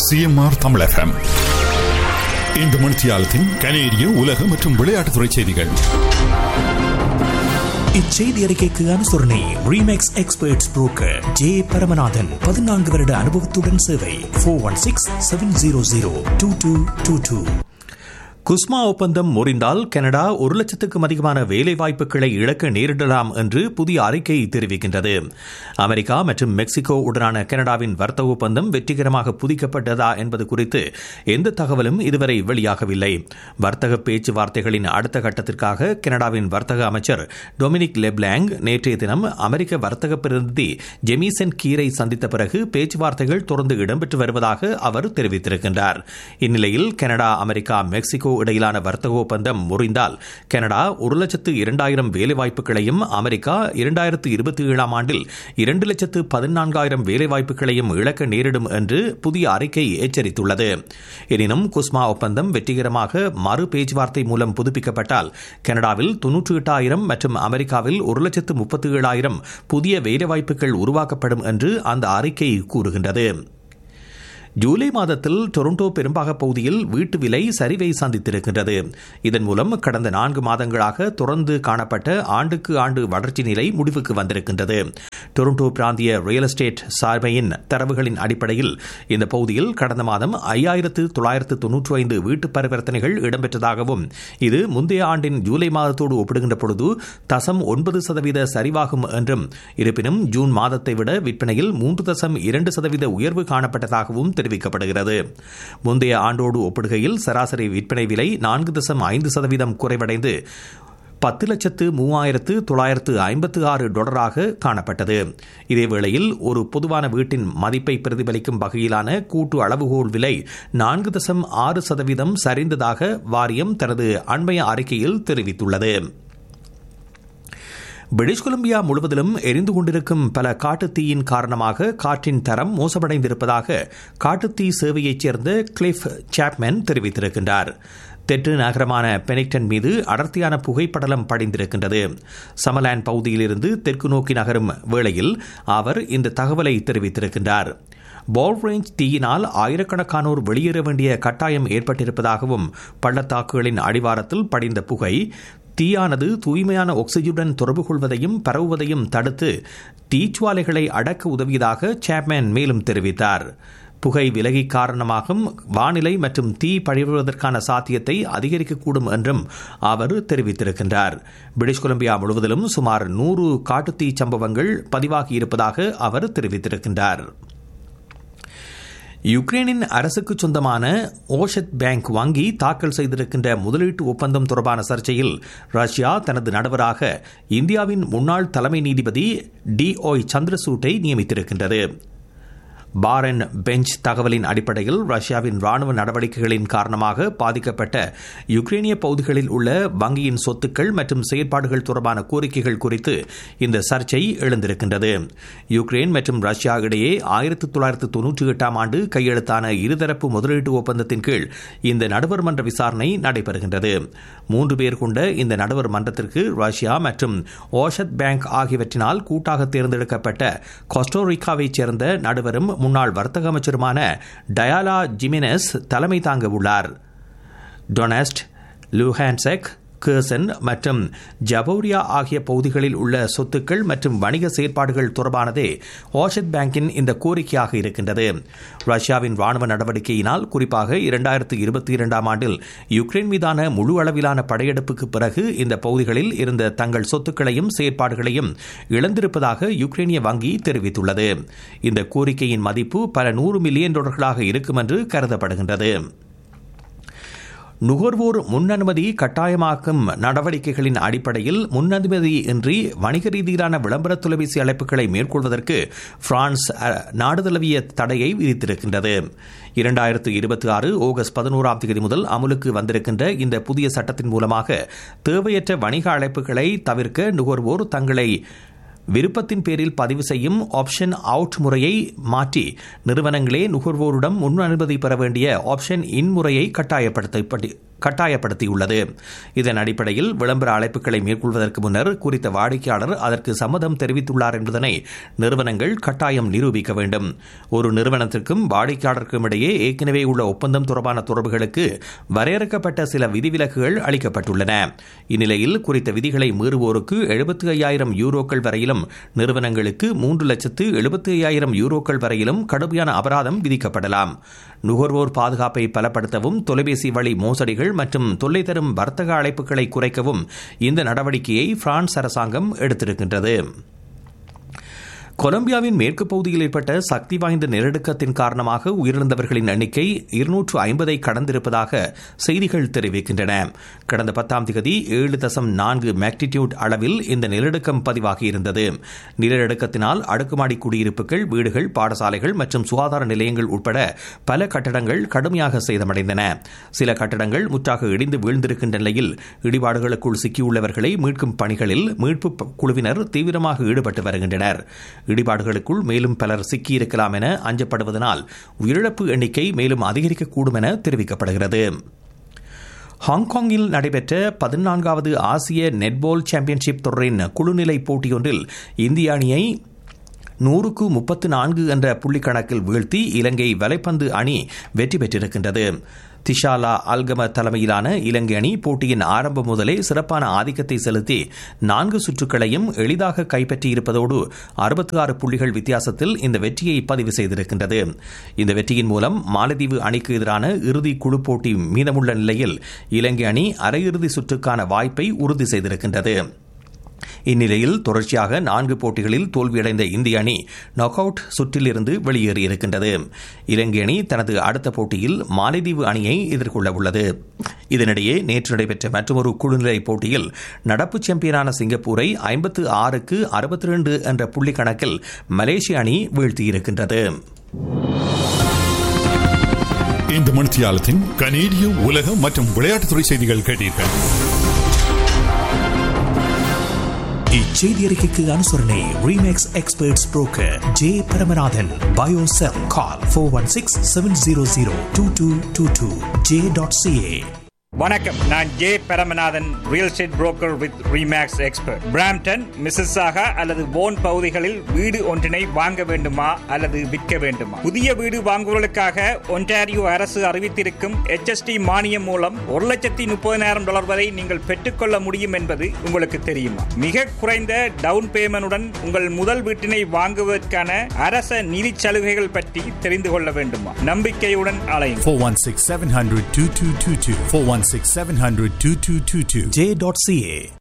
CMR Tamil FM இந்த மணித்தியாலத்தின் கனேடிய உலக மற்றும் விளையாட்டுத்துறை செய்திகள் இச்செய்தி அறிக்கைக்கு அனுசரணை Remax experts broker J Paramanathan பதினான்கு வருட அனுபவத்துடன் சேவை four one six seven zero zero two two two two CUSMA ஒப்பந்தம் முறிந்தால் கனடா ஒரு லட்சத்துக்கும் அதிகமான வேலை வாய்ப்புகளை இழக்க நேரிடலாம் என்று புதிய அறிக்கை தெரிவிக்கின்றது அமெரிக்கா மற்றும் மெக்சிகோ உடனான கனடாவின் வர்த்தக ஒப்பந்தம் வெற்றிகரமாக புதிக்கப்பட்டதா என்பது குறித்து எந்த தகவலும் இதுவரை வெளியாகவில்லை வர்த்தக பேச்சுவார்த்தைகளின் அடுத்த கட்டத்திற்காக கனடாவின் வர்த்தக அமைச்சர் டொமினிக் லெப்லாங் நேற்றைய தினம் அமெரிக்க வர்த்தக பிரதிநிதி ஜெமிசன் கீரை சந்தித்த பிறகு பேச்சுவார்த்தைகள் தொடர்ந்து இடம்பெற்று வருவதாக அவர் தெரிவித்திருக்கின்றார் இந்நிலையில் கனடா அமெரிக்கா மெக்சிகோ இடையிலான வர்த்தக ஒப்பந்தம் முறிந்தால் கனடா ஒரு லட்சத்து இரண்டாயிரம் வேலைவாய்ப்புகளையும் அமெரிக்கா இரண்டாயிரத்து இருபத்தி ஏழாம் ஆண்டில் இரண்டு லட்சத்து பதினான்காயிரம் வேலைவாய்ப்புகளையும் இழக்க நேரிடும் என்று புதிய அறிக்கை எச்சரித்துள்ளது எனினும் குஸ்மா ஒப்பந்தம் வெற்றிகரமாக மறு பேச்சுவார்த்தை மூலம் புதுப்பிக்கப்பட்டால் கனடாவில் தொன்னூற்றி எட்டாயிரம் மற்றும் அமெரிக்காவில் ஒரு லட்சத்து முப்பத்தி ஏழாயிரம் புதிய வேலைவாய்ப்புகள் உருவாக்கப்படும் என்று அந்த அறிக்கை கூறுகின்றது ஜூலை மாதத்தில் டொரண்டோ பெரும்பாக பகுதியில் வீட்டு விலை சரிவை சந்தித்திருக்கின்றது இதன் மூலம் கடந்த நான்கு மாதங்களாக தொடர்ந்து காணப்பட்ட ஆண்டுக்கு ஆண்டு வளர்ச்சி நிலை முடிவுக்கு வந்திருக்கின்றது டொரண்டோ பிராந்திய ரியல் எஸ்டேட் சார்பையின் தரவுகளின் அடிப்படையில் இந்த பகுதியில் கடந்த மாதம் ஐயாயிரத்து தொள்ளாயிரத்து தொன்னூற்றி ஐந்து வீட்டு பரிவர்த்தனைகள் இடம்பெற்றதாகவும் இது முந்தைய ஆண்டின் ஜூலை மாதத்தோடு ஒப்பிடுகின்ற பொழுது தசம் ஒன்பது சதவீத சரிவாகும் என்றும் இருப்பினும் ஜூன் மாதத்தை விட விற்பனையில் மூன்று தசம் இரண்டு சதவீத உயர்வு காணப்பட்டதாகவும் தெரிவிக்கப்படுகிறது முந்தைய ஆண்டோடு ஒப்பிடுகையில் சராசரி விற்பனை விலை நான்கு தசம் ஐந்து சதவீதம் குறைவடைந்து பத்து லட்சத்து மூவாயிரத்து தொள்ளாயிரத்து ஐம்பத்து ஆறு டாலராக காணப்பட்டது இதேவேளையில் ஒரு பொதுவான வீட்டின் மதிப்பை பிரதிபலிக்கும் வகையிலான கூட்டு அளவுகோல் விலை நான்கு தசம் ஆறு சதவீதம் சரிந்ததாக வாரியம் தனது அண்மைய அறிக்கையில் தெரிவித்துள்ளது பிரிட்டிஷ் கொலம்பியா முழுவதிலும் எரிந்து கொண்டிருக்கும் பல காட்டுத்தீயின் காரணமாக காற்றின் தரம் மோசமடைந்திருப்பதாக காட்டுத்தீ சேவையைச் சேர்ந்த கிளிஃப் சாப்மேன் தெரிவித்திருக்கின்றார் தெற்கு நகரமான பெனிக்டன் மீது அடர்த்தியான புகைப்படலம் படிந்திருக்கின்றது சமலாண்ட் பகுதியிலிருந்து தெற்கு நோக்கி நகரும் வேளையில் அவர் இந்த தகவலை தெரிவித்திருக்கின்றார் பால் ரேஞ்ச் தீயினால் ஆயிரக்கணக்கானோர் வெளியேற வேண்டிய கட்டாயம் ஏற்பட்டிருப்பதாகவும் பள்ளத்தாக்குகளின் அடிவாரத்தில் படிந்த புகை தீயானது தூய்மையான ஆக்சிஜனுடன் தொடர்பு கொள்வதையும் பரவுவதையும் தடுத்து தீச்சுவாலைகளை அடக்க உதவியதாக சாப்மேன் மேலும் தெரிவித்தார் புகை விலகி காரணமாகும் வானிலை மற்றும் தீ பழிவுவதற்கான சாத்தியத்தை அதிகரிக்கக்கூடும் என்றும் அவர் தெரிவித்திருக்கின்றார் பிரிட்டிஷ் கொலம்பியா முழுவதிலும் சுமார் நூறு காட்டுத்தீ சம்பவங்கள் பதிவாகியிருப்பதாக அவர் தெரிவித்திருக்கின்றார் யுக்ரைனின் அரசுக்கு சொந்தமான ஓஷத் பேங்க் வங்கி தாக்கல் செய்திருக்கின்ற முதலீட்டு ஒப்பந்தம் தொடர்பான சர்ச்சையில் ரஷ்யா தனது நடுவராக இந்தியாவின் முன்னாள் தலைமை நீதிபதி டி ஒய் சந்திரசூட்டை நியமித்திருக்கின்றது பார் அண்ட் பெஞ்ச் தகவலின் அடிப்படையில் ரஷ்யாவின் ராணுவ நடவடிக்கைகளின் காரணமாக பாதிக்கப்பட்ட யுக்ரைனிய பகுதிகளில் உள்ள வங்கியின் சொத்துக்கள் மற்றும் செயற்பாடுகள் தொடர்பான கோரிக்கைகள் குறித்து இந்த சர்ச்சை எழுந்திருக்கின்றது யுக்ரைன் மற்றும் ரஷ்யா இடையே ஆயிரத்தி தொள்ளாயிரத்து தொன்னூற்றி எட்டாம் ஆண்டு கையெழுத்தான இருதரப்பு முதலீட்டு ஒப்பந்தத்தின் கீழ் இந்த நடுவர் மன்ற விசாரணை நடைபெறுகின்றது மூன்று பேர் கொண்ட இந்த நடுவர் மன்றத்திற்கு ரஷ்யா மற்றும் ஓஷத் பேங்க் ஆகியவற்றினால் கூட்டாக தேர்ந்தெடுக்கப்பட்ட கோஸ்டோரிக்காவைச் சேர்ந்த நடுவரும் முன்னாள் வர்த்தக அமைச்சருமான டயாலா ஜிமினஸ் தலைமை தாங்க உள்ளார் டொனஸ்ட் லூஹான்செக் கேர்சன் மற்றும் ஜபோரியா ஆகிய பகுதிகளில் உள்ள சொத்துக்கள் மற்றும் வணிக செயற்பாடுகள் தொடர்பானதே ஓஷத் பேங்கின் இந்த கோரிக்கையாக இருக்கின்றது ரஷ்யாவின் ராணுவ நடவடிக்கையினால் குறிப்பாக இரண்டாயிரத்து இருபத்தி இரண்டாம் ஆண்டில் யுக்ரைன் மீதான முழு அளவிலான படையெடுப்புக்கு பிறகு இந்த பகுதிகளில் இருந்த தங்கள் சொத்துக்களையும் செயற்பாடுகளையும் இழந்திருப்பதாக யுக்ரைனிய வங்கி தெரிவித்துள்ளது இந்த கோரிக்கையின் மதிப்பு பல நூறு மில்லியன் டாலர்களாக இருக்கும் என்று கருதப்படுகின்றது நுகர்வோர் முன்னனுமதி கட்டாயமாக்கும் நடவடிக்கைகளின் அடிப்படையில் முன்னனுமதி இன்றி வணிக ரீதியிலான விளம்பர தொலைபேசி அழைப்புகளை மேற்கொள்வதற்கு பிரான்ஸ் நாடு தழுவிய தடையை விதித்திருக்கின்றது இரண்டாயிரத்து இருபத்தி ஆறு ஆகஸ்ட் பதினோராம் தேதி முதல் அமலுக்கு வந்திருக்கின்ற இந்த புதிய சட்டத்தின் மூலமாக தேவையற்ற வணிக அழைப்புகளை தவிர்க்க நுகர்வோர் தங்களை விருப்பத்தின் பேரில் பதிவு செய்யும் ஆப்ஷன் அவுட் முறையை மாற்றி நிறுவனங்களே நுகர்வோரிடம் முன் அனுமதி பெற வேண்டிய ஆப்ஷன் இன் முறையை கட்டாயப்படுத்த கட்டாயப்படுத்தியுள்ளது இதன் அடிப்படையில் விளம்பர அழைப்புகளை மேற்கொள்வதற்கு முன்னர் குறித்த வாடிக்கையாளர் அதற்கு சம்மதம் தெரிவித்துள்ளார் என்பதனை நிறுவனங்கள் கட்டாயம் நிரூபிக்க வேண்டும் ஒரு நிறுவனத்திற்கும் வாடிக்கையாளருக்கும் இடையே ஏற்கனவே உள்ள ஒப்பந்தம் தொடர்பான தொடர்புகளுக்கு வரையறுக்கப்பட்ட சில விதிவிலக்குகள் அளிக்கப்பட்டுள்ளன இந்நிலையில் குறித்த விதிகளை மீறுவோருக்கு எழுபத்தி ஐயாயிரம் யூரோக்கள் வரையிலும் நிறுவனங்களுக்கு மூன்று லட்சத்து எழுபத்தி ஐயாயிரம் யூரோக்கள் வரையிலும் கடுமையான அபராதம் விதிக்கப்படலாம் நுகர்வோர் பாதுகாப்பை பலப்படுத்தவும் தொலைபேசி வழி மோசடிகள் மற்றும் தொல்லை தரும் வர்த்தக அழைப்புகளை குறைக்கவும் இந்த நடவடிக்கையை பிரான்ஸ் அரசாங்கம் எடுத்திருக்கின்றது கொலம்பியாவின் மேற்கு பகுதியில் ஏற்பட்ட சக்தி வாய்ந்த நிலநடுக்கத்தின் காரணமாக உயிரிழந்தவர்களின் எண்ணிக்கை இருநூற்று ஐம்பதை கடந்திருப்பதாக செய்திகள் தெரிவிக்கின்றன கடந்த பத்தாம் தேதி ஏழு தசம் நான்கு மேக்னிடியூட் அளவில் இந்த நிலநடுக்கம் பதிவாகியிருந்தது நிலநடுக்கத்தினால் அடுக்குமாடி குடியிருப்புகள் வீடுகள் பாடசாலைகள் மற்றும் சுகாதார நிலையங்கள் உட்பட பல கட்டடங்கள் கடுமையாக சேதமடைந்தன சில கட்டடங்கள் முற்றாக இடிந்து வீழ்ந்திருக்கின்ற நிலையில் இடிபாடுகளுக்குள் சிக்கியுள்ளவர்களை மீட்கும் பணிகளில் மீட்பு குழுவினர் தீவிரமாக ஈடுபட்டு வருகின்றனர் இடிபாடுகளுக்குள் மேலும் பலர் சிக்கியிருக்கலாம் என அஞ்சப்படுவதனால் உயிரிழப்பு எண்ணிக்கை மேலும் அதிகரிக்கக்கூடும் என தெரிவிக்கப்படுகிறது ஹாங்காங்கில் நடைபெற்ற பதினான்காவது ஆசிய நெட்பால் சாம்பியன்ஷிப் தொடரின் குழுநிலை போட்டியொன்றில் இந்திய அணியை நூறுக்கு முப்பத்து நான்கு என்ற புள்ளி கணக்கில் வீழ்த்தி இலங்கை வலைப்பந்து அணி வெற்றி பெற்றிருக்கின்றது திஷாலா அல்கம தலைமையிலான இலங்கை அணி போட்டியின் ஆரம்பம் முதலே சிறப்பான ஆதிக்கத்தை செலுத்தி நான்கு சுற்றுக்களையும் எளிதாக கைப்பற்றியிருப்பதோடு அறுபத்தி ஆறு புள்ளிகள் வித்தியாசத்தில் இந்த வெற்றியை பதிவு செய்திருக்கின்றது இந்த வெற்றியின் மூலம் மாலத்தீவு அணிக்கு எதிரான இறுதி குழு போட்டி மீதமுள்ள நிலையில் இலங்கை அணி அரையிறுதி சுற்றுக்கான வாய்ப்பை உறுதி செய்திருக்கின்றது இந்நிலையில் தொடர்ச்சியாக நான்கு போட்டிகளில் தோல்வியடைந்த இந்திய அணி நாக் அவுட் சுற்றிலிருந்து வெளியேறியிருக்கின்றது இலங்கை அணி தனது அடுத்த போட்டியில் மாலைதீவு அணியை எதிர்கொள்ள உள்ளது இதனிடையே நேற்று நடைபெற்ற மற்றொரு குழுநிலை போட்டியில் நடப்பு சாம்பியனான சிங்கப்பூரை ஐம்பத்து ஆறுக்கு அறுபத்தி ரெண்டு என்ற புள்ளி கணக்கில் மலேசிய அணி வீழ்த்தியிருக்கின்றது இந்த மணித்தியாலத்தின் கனேடிய உலக மற்றும் விளையாட்டுத்துறை செய்திகள் கேட்டீர்கள் இச்செய்தி அறிக்கைக்கு அனுசரணை Remax experts broker J Paramanathan பயோசெல் call four one six seven zero zero two two two two J dot CA வணக்கம் நான் J Paramanathan real estate broker with Remax expert Brampton Mississauga அல்லது போன் பகுதிகளில் வீடு ஒன்றினை வாங்க வேண்டுமா அல்லது விற்க வேண்டுமா புதிய வீடு வாங்குவதற்காக ஒன்டாரியோ அரசு அறிவித்திருக்கும் HST மானியம் மூலம் ஒரு லட்சத்தி முப்பதினாயிரம் டாலர் வரை நீங்கள் பெற்றுக்கொள்ள முடியும் என்பது உங்களுக்கு தெரியுமா மிக குறைந்த டவுன் பேமெண்டுடன் உங்கள் முதல் வீட்டினை வாங்குவதற்கான அரச நிதி சலுகைகள் பற்றி தெரிந்து கொள்ள வேண்டுமா நம்பிக்கையுடன் அலையுங்கள் 416 700 2222. 416 700 2222. J dot CA